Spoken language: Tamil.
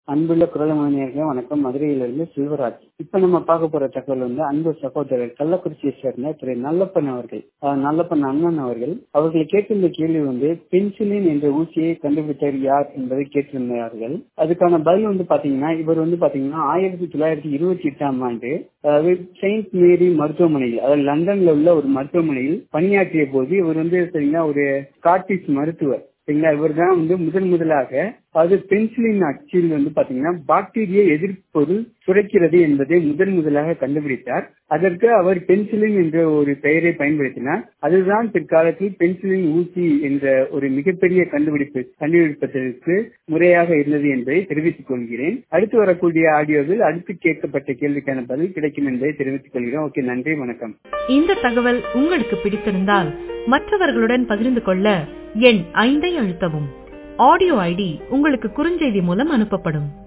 அன்புள்ள குரலமணியர்களே வணக்கம் மதுரையிலிருந்து செல்வராஜ் இப்ப நம்ம பார்க்க போற தகவல் வந்து அன்பு சகோதரர் கள்ளக்குறிச்சியை சேர்ந்த திரு நல்லப்பன் அவர்கள் அஹ் நல்லப்பன் அண்ணன் அவர்கள் அவர்கள் கேட்டிருந்த கேள்வி வந்து பென்சிலின் என்ற ஊசியை கண்டுபிடித்தவர் யார் என்பதை கேட்டிருந்தார்கள் அதுக்கான பதில் வந்து பாத்தீங்கன்னா இவர் வந்து பாத்தீங்கன்னா ஆயிரத்தி தொள்ளாயிரத்தி இருபத்தி எட்டாம் ஆண்டு அதாவது செயின்ட் மேரி மருத்துவமனையில் அதாவது லண்டன்ல உள்ள ஒரு மருத்துவமனையில் பணியாற்றிய போது இவர் வந்து சரிங்களா ஒரு ஸ்காட்டிஷ் மருத்துவர் சரிங்களா இவர் தான் வந்து முதன் முதலாக அது பென்சிலின் அச்சில் வந்து பாத்தீங்கன்னா பாக்டீரியா எதிர்ப்பொருள் சுரக்கிறது என்பதை முதன் முதலாக கண்டுபிடித்தார் அதற்கு அவர் பென்சிலின் என்ற ஒரு பெயரை பயன்படுத்தினார் அதுதான் பிற்காலத்தில் பென்சிலின் ஊசி என்ற ஒரு மிகப்பெரிய கண்டுபிடிப்பு கண்டுபிடிப்பதற்கு முறையாக இருந்தது என்பதை தெரிவித்துக் கொள்கிறேன் அடுத்து வரக்கூடிய ஆடியோவில் அடுத்து கேட்கப்பட்ட கேள்விக்கான பதில் கிடைக்கும் என்பதை தெரிவித்துக் கொள்கிறேன் ஓகே நன்றி வணக்கம் இந்த தகவல் உங்களுக்கு பிடித்திருந்தால் மற்றவர்களுடன் பகிர்ந்து கொள்ள எண் ஐந்தை அழுத்தவும் ஆடியோ ஐடி உங்களுக்கு குறுஞ்செய்தி மூலம் அனுப்பப்படும்